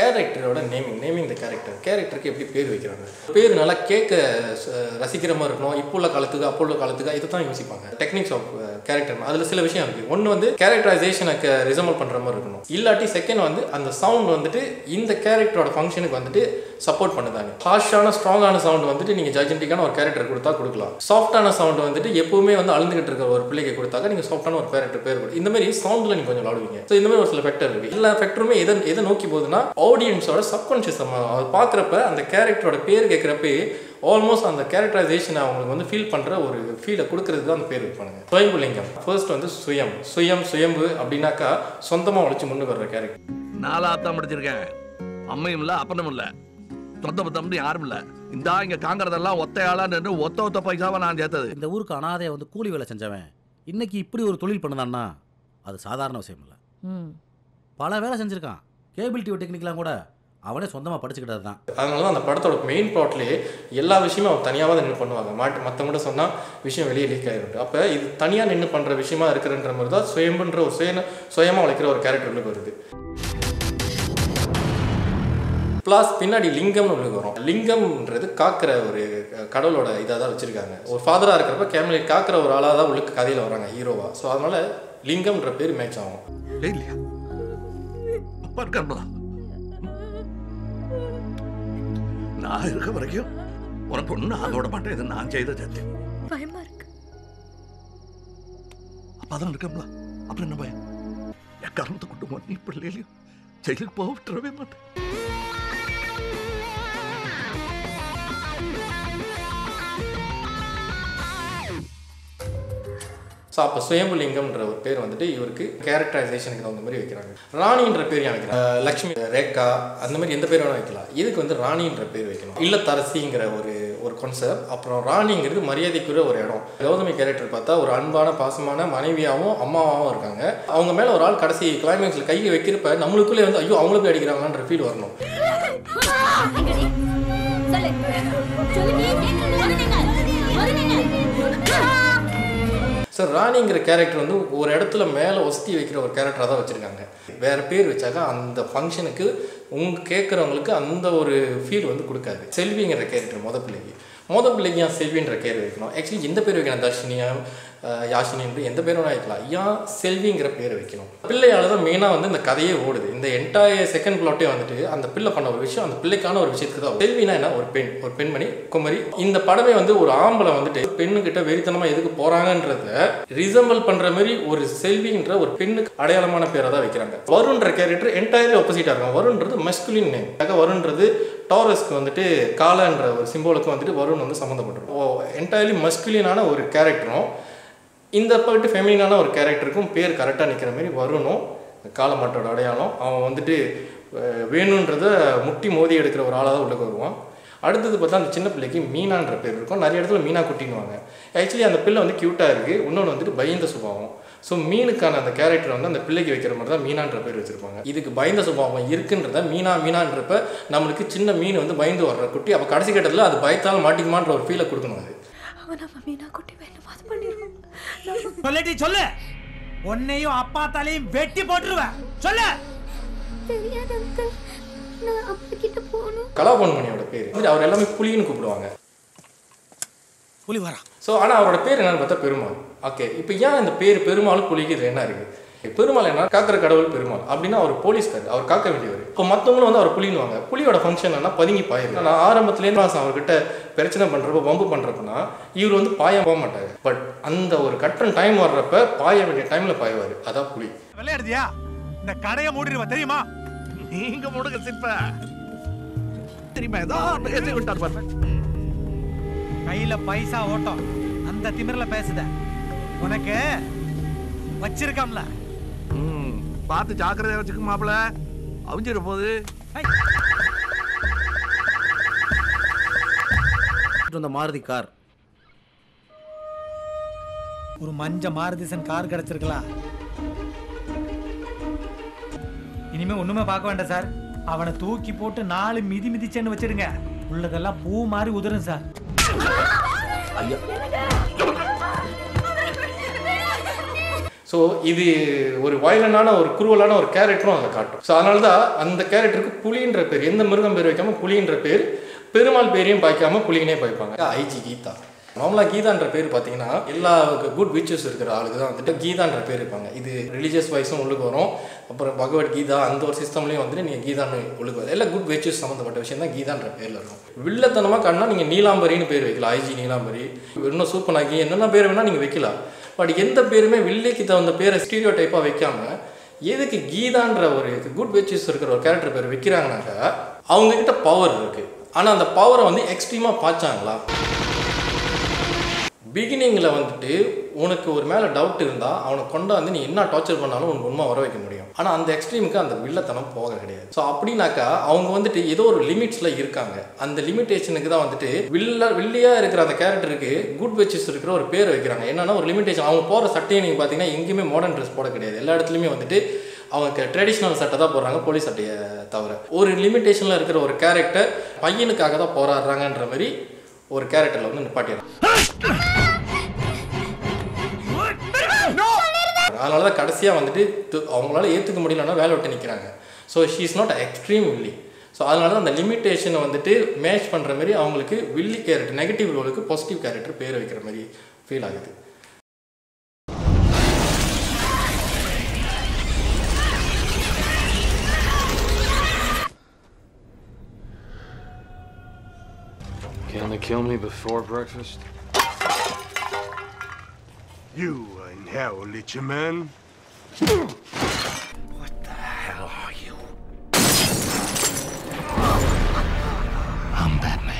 கேரக்டரோட naming naming the character கேரக்டருக்கு எப்படி பேர் வைக்கிறாங்க பேர் நல்லா கேட்க ச- ரசிக்கிற மாதிரி இருக்கணும் இப்போ உள்ள காலத்துக்கு அப்போ உள்ள காலத்துக்கு இதை தான் யோசிப்பாங்க டெக்னிக்ஸ் ஆஃப் கேரக்டர் அதில் சில விஷயம் இருக்குது ஒன்று வந்து கேரக்டரைசேஷனுக்கு ரிசம்பல் பண்ணுற மாதிரி இருக்கணும் இல்லாட்டி செகண்ட் வந்து அந்த சவுண்ட் வந்துட்டு இந்த கேரக்டரோட ஃபங்க்ஷனுக்கு வந்துட்டு சப்போர்ட் பண்ணுதாங்க ஹார்ஷான ஸ்ட்ராங்கான சவுண்ட் வந்துட்டு நீங்கள் ஜட்ஜென்டிக்கான ஒரு கேரக்டர் கொடுத்தா கொடுக்கலாம் சாஃப்டான சவுண்ட் வந்துட்டு எப்பவுமே வந்து அழுந்துகிட்டு இருக்கிற ஒரு பிள்ளைக்கு கொடுத்தாக்க நீங்கள் சாஃப்டான ஒரு கேரக்டர் பேர் கொடு இந்த மாதிரி சவுண்டில் நீங்கள் கொஞ்சம் விளாடுவீங்க ஸோ இந்த மாதிரி ஒரு சில ஃபேக்டர் இருக்குது எல்லா ஃபேக்டருமே எதை எதை நோக்கி போகுதுன்னா ஆடியன்ஸோட சப்கான்ஷியஸ் அவர் பார்க்குறப்ப அந்த கேரக்டரோட பேர் கேட்குறப்ப ஆல்மோஸ்ட் அந்த கேரக்டரைசேஷனை அவங்களுக்கு வந்து ஃபீல் பண்ணுற ஒரு ஃபீலை கொடுக்கறதுக்கு தான் அந்த பேர் வைப்பாங்க சுயம்புலிங்கம் ஃபர்ஸ்ட் வந்து சுயம் சுயம் சுயம்பு அப்படின்னாக்கா சொந்தமாக உழைச்சி முன்னுக்கு வர்ற கேரக்டர் நாலாத்தான் முடிச்சிருக்கேன் அம்மையும் இல்ல அப்பனும் இல்ல சொந்த பத்தம் யாரும் இல்ல இந்தா இங்க காங்கறதெல்லாம் ஒத்தையாளா நின்று ஒத்த ஒத்த பைசாவை நான் சேர்த்தது இந்த ஊருக்கு அனாதையை வந்து கூலி வேலை செஞ்சவன் இன்னைக்கு இப்படி ஒரு தொழில் பண்ணுதான்னா அது சாதாரண விஷயம் இல்லை ம் பல வேலை செஞ்சுருக்கான் கேபிள் டிவி டெக்னிக்லாம் கூட அவனே சொந்தமாக படிச்சுக்கிட்டது தான் அதனால தான் அந்த படத்தோட மெயின் ப்ளாட்லேயே எல்லா விஷயமும் அவங்க தனியாக தான் நின்று பண்ணுவாங்க மாட்டு மற்றவங்கள்ட்ட சொன்னால் விஷயம் வெளியே லீக் ஆகிருக்கு அப்போ இது தனியாக நின்று பண்ணுற விஷயமா இருக்கிறன்ற மாதிரி தான் சுயம்புன்ற ஒரு சுய சுயமாக உழைக்கிற ஒரு கேரக்டர் உள்ளுக்கு வருது ப்ளஸ் பின்னாடி லிங்கம்னு ஒன்று வரும் லிங்கம்ன்றது காக்கிற ஒரு கடவுளோட இதாக தான் வச்சுருக்காங்க ஒரு ஃபாதராக இருக்கிறப்ப கேமரா காக்கிற ஒரு ஆளாக தான் உள்ளுக்கு கதையில் வராங்க ஹீரோவா ஸோ அதனால லிங்கம்ன்ற பேர் மேட்ச் ஆகும் ஏய், இல்லையா அப்பா இருக்காங்களா நான் இருக்க வரைக்கும் உனக்கு ஒண்ணு நான் விட மாட்டேன் இது நான் செய்த சத்தியம் பயமா இருக்கு அப்பா தான் இருக்கம்ல அப்புறம் என்ன பயம் எக்காரணத்தை கொண்டு நீ பிள்ளையிலையும் ஜெயிலுக்கு போக விட்டுறவே மாட்டேன் ஸோ அப்போ சுயம்புலிங்கம்ன்ற ஒரு பேர் வந்துட்டு இவருக்கு கேரக்டரைசேஷனுக்கு தகுந்த மாதிரி வைக்கிறாங்க ராணின்ற பேர் ஏன் வைக்கிறாங்க அஹ் லக்ஷ்மி ரேகா அந்த மாதிரி எந்த பேர் வேணால் வைக்கலாம் இதுக்கு வந்து ராணின்ற பேர் வைக்கணும் இல்லத்தரசிங்கிற ஒரு ஒரு கான்செப்ட் அப்புறம் ராணிங்கிறது மரியாதைக்குரிய ஒரு இடம் கௌதமி கேரக்டர் பார்த்தா ஒரு அன்பான பாசமான மனைவியாகவும் அம்மாவாகவும் இருக்காங்க அவங்க மேலே ஒரு ஆள் கடைசி கிளைமேக்ஸில் கையை வைக்கிறப்ப நம்மளுக்குள்ளே வந்து ஐயோ அவங்கள போய் அடிக்கிறாங்கன்ற ஃபீல் வரணும் சார் ராணிங்கிற கேரக்டர் வந்து ஒரு இடத்துல மேலே ஒஸ்தி வைக்கிற ஒரு கேரக்டராக தான் வச்சுருக்காங்க வேறு பேர் வச்சாக்கா அந்த ஃபங்க்ஷனுக்கு உங்க கேட்குறவங்களுக்கு அந்த ஒரு ஃபீல் வந்து கொடுக்காது செல்விங்கிற கேரக்டர் மொத பிள்ளைக்கு மொத பிள்ளைக்கு ஏன் செல்வின்ற பேர் வைக்கணும் ஆக்சுவலி எந்த பேர் வைக்கணும் தர்ஷினியா அஹ், யாஷினின்னு எந்த பேர் வேணா வைக்கலாம் ஏன் செல்விங்கிற பேர் வைக்கணும் பிள்ளையால தான் மெயினாக வந்து இந்த கதையே ஓடுது இந்த என்டையர் செகண்ட் பிளாட்டே வந்துட்டு அந்த பிள்ளை பண்ண ஒரு விஷயம் அந்த பிள்ளைக்கான ஒரு விஷயத்துக்கு தான் செல்வினா என்ன ஒரு பெண் ஒரு பெண்மணி குமரி இந்த படமே வந்து ஒரு ஆம்பளை வந்துட்டு பெண்ணுக்கிட்ட வெறித்தனமாக எதுக்கு போகிறாங்கன்றத ரிசம்பிள் பண்ணுற மாதிரி ஒரு செல்வின்ற ஒரு பெண்ணுக்கு அடையாளமான பேரை தான் வைக்கிறாங்க வருண்ன்ற கேரக்டர் என்டையர்லி ஆப்போசிட்டாக இருக்கும் வருண்ன்றது மஸ்குலின் நேம் வருண்ன்றது டாரஸ்க்கு வந்துட்டு காலன்ற ஒரு சிம்போலுக்கு வந்துட்டு வருண் வந்து சம்மந்தப்பட்டிருக்கும் ஓ என்டையர்லி மஸ்குலினான ஒரு கேரக்டரும் இந்த பட்டு ஃபெமினான ஒரு கேரக்டருக்கும் பேர் கரெக்டாக நிற்கிற மாதிரி வருணும் காலமாட்டோட அடையாளம் அவன் வந்துட்டு அஹ், வேணுன்றத முட்டி மோதி எடுக்கிற ஒரு ஆளாக தான் உள்ளே வருவான் அடுத்தது பார்த்தா அந்த சின்ன பிள்ளைக்கு மீனான்ற பேர் இருக்கும் நிறைய இடத்துல மீனா குட்டின்னுவாங்க ஆக்சுவலி அந்த பிள்ளை வந்து க்யூட்டாக இருக்குது இன்னொன்று வந்துட்டு பயந்த சுபாவம் ஸோ மீனுக்கான அந்த கேரக்டர் வந்து அந்த பிள்ளைக்கு வைக்கிற மாதிரி தான் மீனான்ற பேர் வச்சிருப்பாங்க இதுக்கு பயந்த சுபாவம் இருக்குன்றத மீனா மீனான்றப்ப நம்மளுக்கு சின்ன மீன் வந்து பயந்து வர்ற குட்டி அப்போ கடைசி கட்டத்தில் அது பயத்தால் மாட்டிக்குமான்ற ஒரு ஃபீலை கொடுக்கணும் அது அவன் நம்ம மீனா குட்டி வேணும் அது பண்ணிடுவோம் சொல்லடி சொல்லு உன்னையும் அப்பா தலையும் வெட்டி போட்டுருவேன் சொல்லு தெரியாது அங்கிள் நான் அப்பா கிட்ட போகணும் கலாபொன்மணியோட பேர் அவர் எல்லாமே புலின்னு கூப்பிடுவாங்க புலி வரா ஸோ ஆனால் அவரோட பேர் என்னன்னு பார்த்தா பெருமாள் ஓகே இப்போ ஏன் இந்த பேர் பெருமாள் புலிக்கு இது என்ன இருக்குது பெருமாள் என்ன காக்கிற கடவுள் பெருமாள் அப்படின்னா அவர் போலீஸ்கார் அவர் காக்க வேண்டியவர் இப்போ மற்றவங்களும் வந்து அவர் புலின்னுவாங்க புலியோட ஃபங்க்ஷன் என்ன பதுங்கி பாயிரு நான் ஆரம்பத்துலேருந்து நான் அவர்கிட்ட பிரச்சனை பண்ணுறப்ப வம்பு பண்ணுறப்பனா இவர் வந்து பாய போக மாட்டாங்க பட் அந்த ஒரு கட்டன் டைம் வர்றப்ப பாய வேண்டிய டைமில் பாய்வார் அதான் புலி விளையாடுதியா இந்த கடையை மூடிடுவ தெரியுமா நீங்க முடுங்க சிப்ப தெரியுமா ஏதோ பேசி விட்டார் பாரு கையில பைசா ஓட்டம் அந்த திமிர்ல பேசுத உனக்கு வச்சிருக்காம்ல ம், பார்த்து ஜாக்கிரதையா வச்சுக்க மாப்பிள அவிஞ்சிட போகுது வந்த மாருதி கார் ஒரு மஞ்ச மாருதிசன் கார் கிடைச்சிருக்கலாம் இனிமே ஒண்ணுமே பார்க்க வேண்டாம் சார் அவனை தூக்கி போட்டு நாலு மிதி மிதிச்சேன்னு வச்சிடுங்க உள்ளதெல்லாம் பூ மாதிரி உதிரும் சார் ஸோ இது ஒரு வயலனான ஒரு குருவலான ஒரு கேரக்டரும் அங்கே காட்டும் ஸோ அதனால தான் அந்த கேரக்டருக்கு புலின்ற பேர் எந்த மிருகம் பேர் வைக்காம புலின்ற பேர் பெருமாள் பேரையும் பாய்க்காம புலினே பாய்ப்பாங்க ஐஜி கீதா நார்மலாக கீதான்ற பேர் பார்த்தீங்கன்னா எல்லா குட் விச்சஸ் இருக்கிற ஆளுக்கு தான் வந்துட்டு கீதான்ற பேர் இருப்பாங்க இது ரிலீஜியஸ் வைஸும் உள்ளுக்கு வரும் அப்புறம் பகவத் கீதா அந்த ஒரு சிஸ்டம்லேயும் வந்துட்டு நீங்கள் கீதான்னு உள்ளுக்கு வரும் எல்லாம் குட் விச்சஸ் சம்மந்தப்பட்ட விஷயம் தான் கீதான்ற பேரில் இருக்கும் வில்லத்தனமாக காட்டினா நீங்கள் நீலாம்பரின்னு பேர் வைக்கலாம் ஐஜி நீலாம்பரி இன்னும் சூப்பனாகி என்னென்ன பேர் வேணால் நீங்கள் வைக்கலாம் பட் எந்த பேருமே வில்லைக்கு தகுந்த பேரை ஸ்டீரியோ டைப்பாக வைக்காம எதுக்கு கீதான்ற ஒரு குட் வெச்சஸ் இருக்கிற ஒரு கேரக்டர் பேர் வைக்கிறாங்கனாக்கா அவங்கக்கிட்ட பவர் இருக்குது ஆனால் அந்த பவரை வந்து எக்ஸ்ட்ரீமாக பாய்ச்சாங்களா பிகினிங்கில் வந்துட்டு உனக்கு ஒரு மேலே டவுட் இருந்தால் அவனை கொண்டு வந்து நீ என்ன டார்ச்சர் பண்ணாலும் உனக்கு உண்மை வர வைக்க முடியும் ஆனால் அந்த எக்ஸ்ட்ரீமுக்கு அந்த வில்லத்தனம் போக கிடையாது ஸோ அப்படின்னாக்கா அவங்க வந்துட்டு ஏதோ ஒரு லிமிட்ஸில் இருக்காங்க அந்த லிமிட்டேஷனுக்கு தான் வந்துட்டு வில்ல வில்லியாக இருக்கிற அந்த கேரக்டருக்கு குட் வெச்சஸ் இருக்கிற ஒரு பேர் வைக்கிறாங்க என்னன்னா ஒரு லிமிட்டேஷன் அவங்க போகிற சட்டையை நீங்கள் பார்த்தீங்கன்னா எங்கேயுமே மாடர்ன் ட்ரெஸ் போட கிடையாது எல்லா இடத்துலையுமே வந்துட்டு அவங்க ட்ரெடிஷ்னல் சட்டை தான் போடுறாங்க போலீஸ் சட்டையை தவிர ஒரு லிமிட்டேஷனில் இருக்கிற ஒரு கேரக்டர் பையனுக்காக தான் போராடுறாங்கன்ற மாதிரி ஒரு கேரக்டரில் வந்து நிப்பாட்டிடுறாங்க அதனால தான் கடைசியாக வந்துட்டு து- அவங்களால ஏற்றுக்க முடியலன்னா வேலை விட்டு நிற்கிறாங்க so she is not extreme வில்லி ஸோ அதனால தான் அந்த லிமிட்டேஷனை வந்துட்டு மேட்ச் பண்ணுற மாதிரி அவங்களுக்கு வில்லி கேரக்டர் நெகட்டிவ் ரோலுக்கு பாசிட்டிவ் கேரக்டர் பேர் வைக்கிற மாதிரி ஃபீல் ஆகுது Gonna kill me before breakfast? You in hell, Licha Man. I'm Batman.